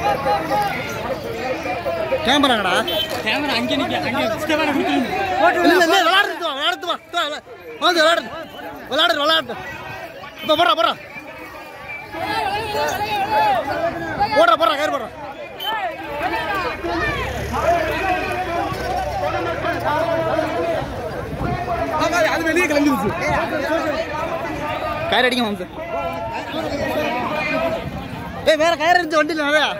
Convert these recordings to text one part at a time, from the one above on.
கேமராங்கடா camera அங்கே நிக்க அங்கே கேமரா இல்ல இல்ல விளையாடுறது வா விளையாடுறது வா வா, வா. வந்து விளையாடு விளையாடு விளையாடு இப்போ போடுறா போடுறா போடுறா போடுறா கயிறு போடுறா அது வெளியே கிளம்பிடுச்சு கயிறு அடிக்க மாம்சு ஏய் வேற கயிறு இருந்துச்சு வண்டியில் நிறையா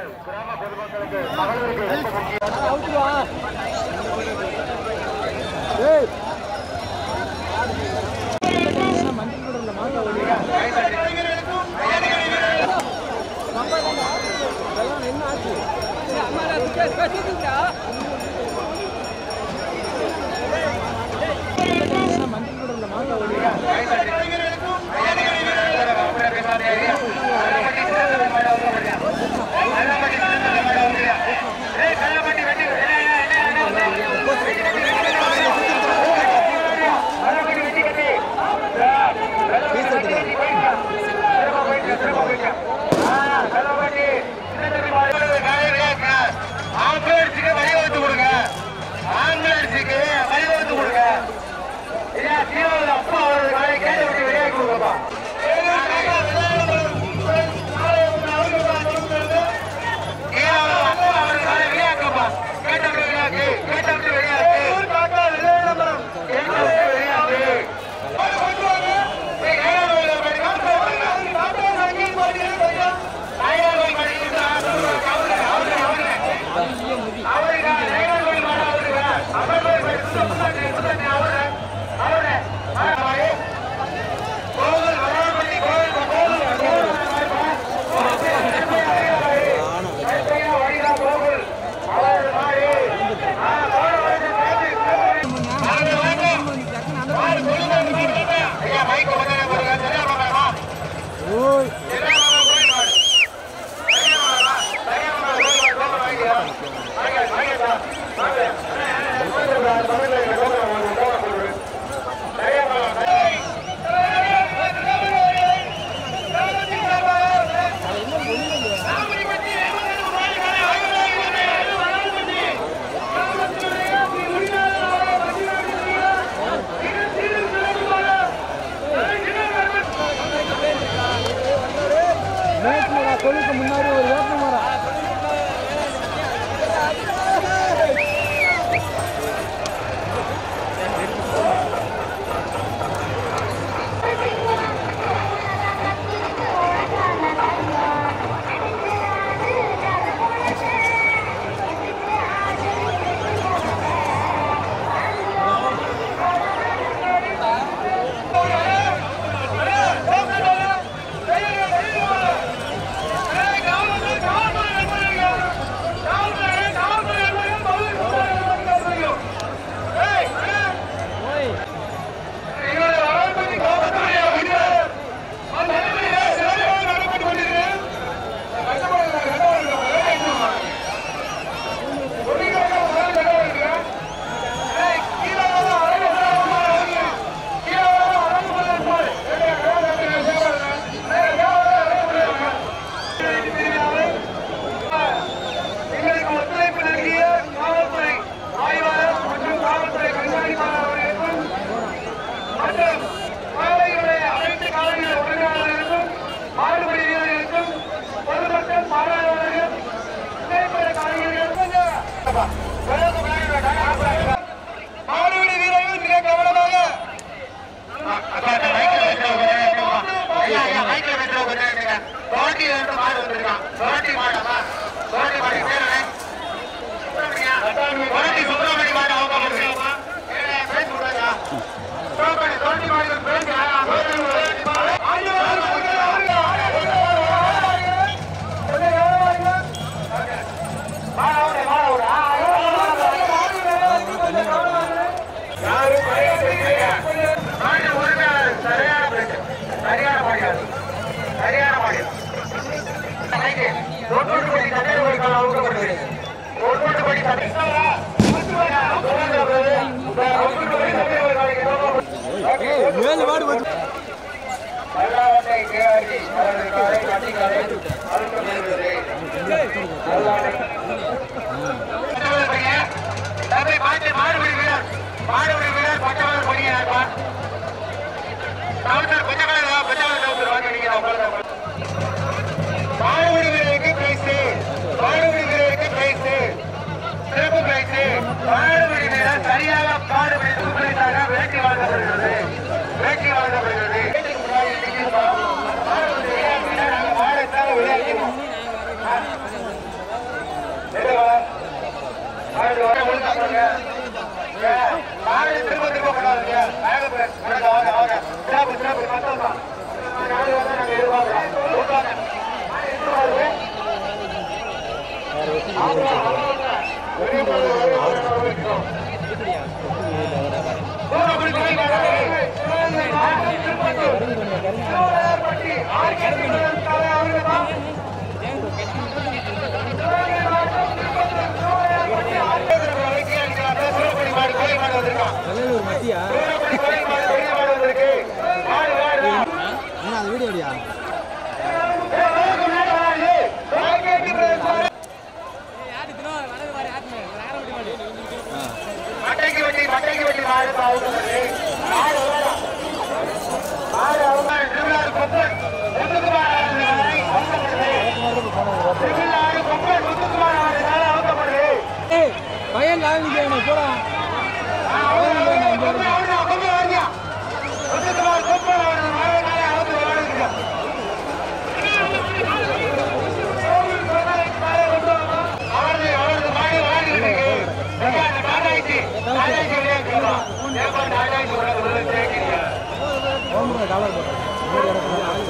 ஆம்புலன்ஸுக்கு வழிவகுத்து கொடுங்க ஆம்புலன்ஸுக்கு வழிவகுத்து கொடுங்க இல்ல தீவிர அப்பா அவரது காலை கேட்டு விட்டு வெளியே கொடுங்கப்பா எங்களுக்கு ஒத்துழைப்பு நல்கிய காவல்துறை ஆய்வாளர் மற்றும் காவல்துறை கண்காணிப்பாளர் அவர்களுக்கும் மற்றும் காலைகளுடைய அனைத்து காலைகள் உரிமையாளர்களுக்கும் மாடுபடி வீரர்களுக்கும் பொதுமக்கள் பாராளுமன்றர்கள் திரைப்பட காலைகளுக்கும் மாடுபிடி வீரர்கள் மிக கவனமாக தோட்டி ரெண்டு மாடு வந்திருக்கான் தோட்டி மாடமா தோட்டி மாடு பேர் என்ன? தோட்டி சுப்பிரமணிய மாடு அவங்க பண்ணுறீங்களா பேச கூடாதா சுப்பிரமணிய தோட்டி மாடு பேசி சரியான பிரச்சனை சரியான மாடியாது சரியான மாடியாது தொண்ணூறு தண்ணீர் கொடுக்கலாம் ஊக்கப்படுது தொண்ணூறு படி ஏழு மாடு வந்து தண்ணீர் தம்பி மாட்டு மாடுபிடி வீரர் மாடுபிடி வீரர் பச்சைமலர் கொடியை ஏற்பார் கவுண்டர் பச்சைமலர் பச்சைமலர் கவுண்டர் வாங்க நீங்க மாடுபிடி வீரருக்கு பிரைஸ் மாடுபிடி வீரருக்கு பிரைஸ் சிறப்பு பிரைஸ் மாடுபிடி வீரர் சரியாக மாடுபிடி சூப்பரிசாக வேட்டி வழங்கப்படுகிறது வேட்டி வழங்கப்படுகிறது வீட்டுக்கு முன்னாடி நிற்கிறோம். மாடுபிடி வீரர் நாங்கள் மாடுத்தாக விளையாடுகிறோம் எதுவா? மாடு வர ஒழுங்கா போங்க. ஏ, மாடு திரும்ப திரும்ப கொண்டாடுங்க. வாங்க போய், வாங்க, வாங்க, வாங்க. சிறப்பு, சிறப்பு, சந்தோஷம். நாலு வந்து நாங்க எதிர்பார்க்கிறோம். கூப்பிடாங்க. மாடு எங்க வருது? ஆமா, ஆமா. வெளிய போறது, வெளிய போறது, வெளிய போறது. தூரப்படி போய் வாங்க. மாடு திருப்பத்தூர். திருவாரூர்பட்டி. ஆறு கிலோமீட்டர் தலை அவருமா? மட்டைக்கு வெட்டி மட்டைக்கு வெட்டி மாடு பாவுக்கு மாடு வேணும். மாடு அவங்க திருவிழாவில் கொப்பன் முத்துக்குமார் அவர்களை அவசரப்படுது. திருவிழாவில் கொப்பன் முத்துக்குமார் அவர்களை அவசரப்படுது. பையன் லாரி நிற்கணும் போடா டாலர் போட்டு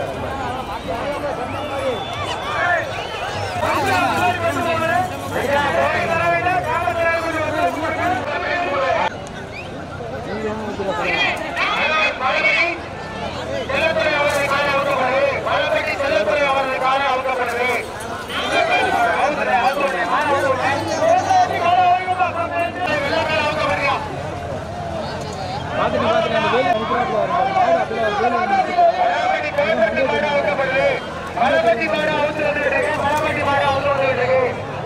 செல்லத்துறை அவர்கள் காலை அவுக்கப்படுது மலப்பட்டி செல்லத்துறை அவர்கள் காலை அவுக்கப்படுது பார்த்துட்டு பார்த்துட்டு அந்த வேலை நிற்கிறாப்புல வரும் மாடு அப்படியே ஒரு வேலை நிற்கிறாங்க மலப்பட்டி மாடு அவுத்து வந்துட்டு மலப்பட்டி மாடு அவுத்து வந்துட்டு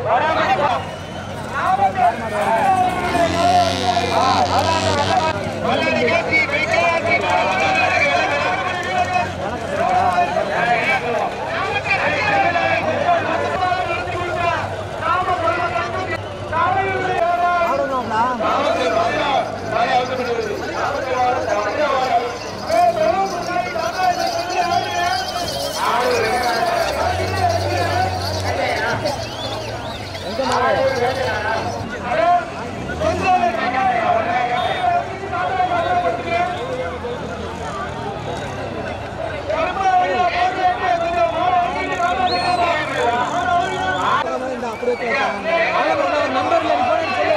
இந்த அப்படியே நம்பர்ல போன சொல்லு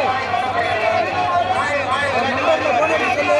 நம்பர்ல போன சொல்லு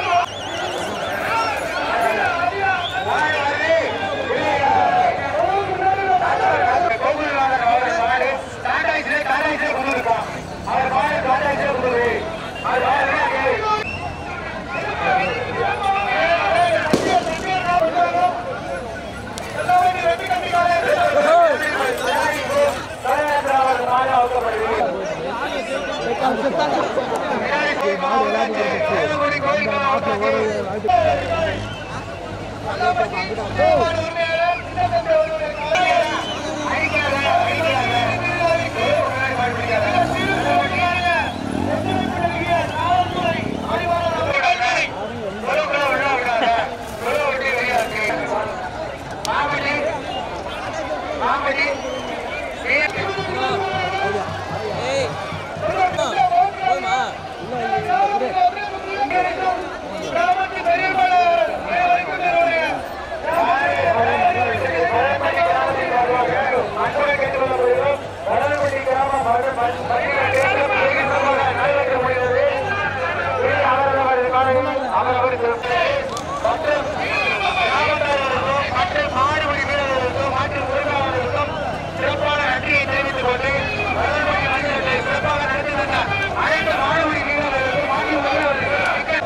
சிறப்பான நன்றியை தெரிவித்துக் கொண்டு வளர்மதி மனிதர்களை சிறப்பாக நடத்தி வந்த அனைத்து மாணவ வீரர்களுக்கும் மாநில வீரர்களுக்கும்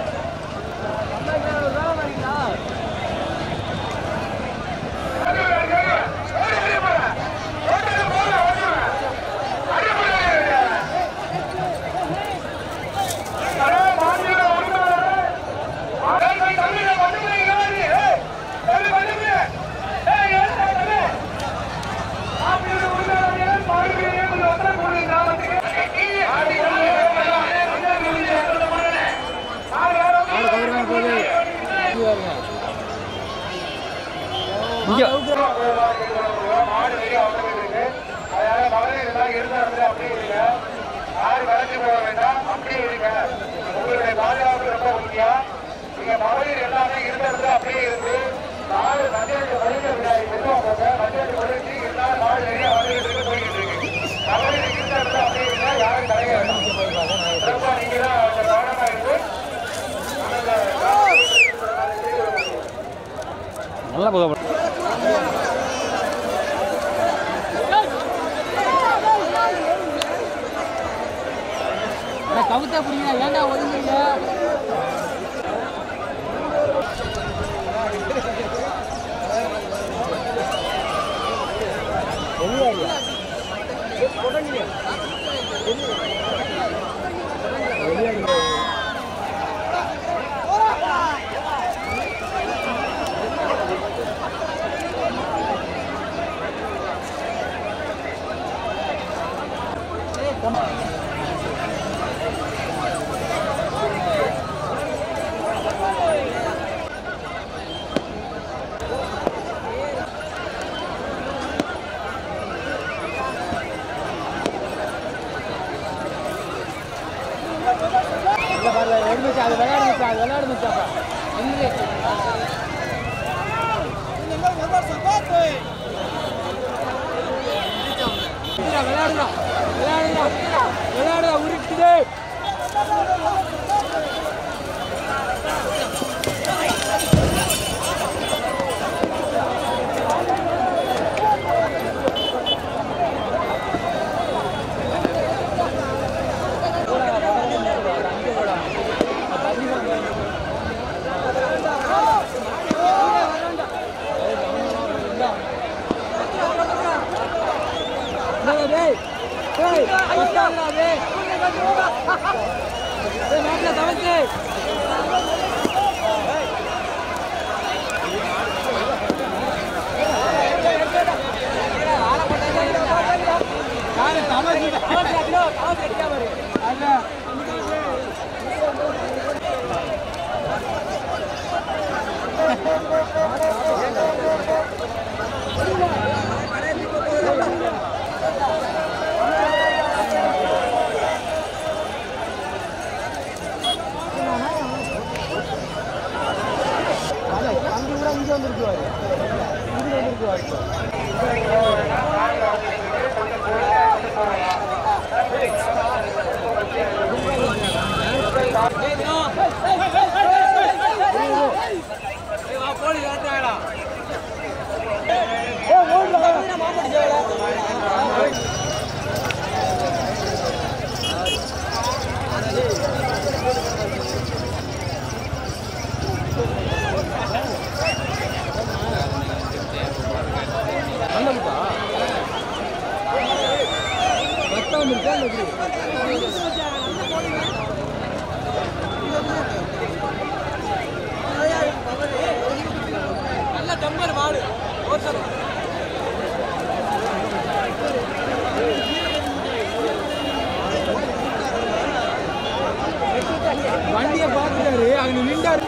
மிக்க மாடு வெளியே வந்துட்டு இருக்கு அதனால மகளிர் எல்லாம் இருந்த இடத்துல அப்படியே இருங்க யாரும் விளக்கு போட வேண்டாம் அப்படியே இருங்க உங்களுடைய பாதுகாப்பு ரொம்ப முக்கியம் நீங்க மகளிர் எல்லாமே இருந்த இடத்துல அப்படியே இருந்து நாலு மஞ்சள் ஒழுங்க விடாது மெதுவா போங்க மஞ்சள் ஒழுங்கி எல்லாரும் மாடு வெளியே வந்துட்டு இருக்கு போய்கிட்டு இருக்கு மகளிர் இருந்த இடத்துல அப்படியே இருந்தா யாரும் தலைய வேண்டாம் சிறப்பா நீங்க தான் கொஞ்சம் கவனமா இருக்கு நல்லா போக கவுத்தா பிடிங்க ஏன்டா ஒதுங்குறீங்க எடுத்துச்சா அது விளையாடுச்சா அது விளையாடுச்சாப்பா விளையாடுறா விளையாடுறா விளையாடுறா உருட்டுது டேய் டேய் மச்சான்டா டேய் டேய் மாப்ள தவச்சு யாரு தவச்சு தவச்சு அடிடோ தவச்சு அடிக்கா பாரு அல்ல அங்க கூட இங்க வந்துருக்குவாரு இங்க வந்துருக்குவாரு ரத்தம் வந்துருக்கா இல்லை எப்படி? நல்ல டம்பர் மாடு ஒரு சத்தம் வண்டியை பார்த்துட்டாரு அங்க நின்றாரு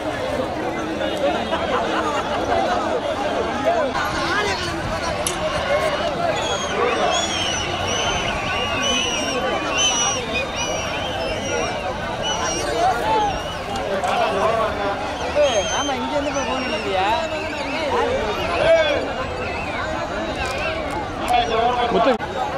ஆமா இங்க இருந்து போய் போன் இல்லையா முத்து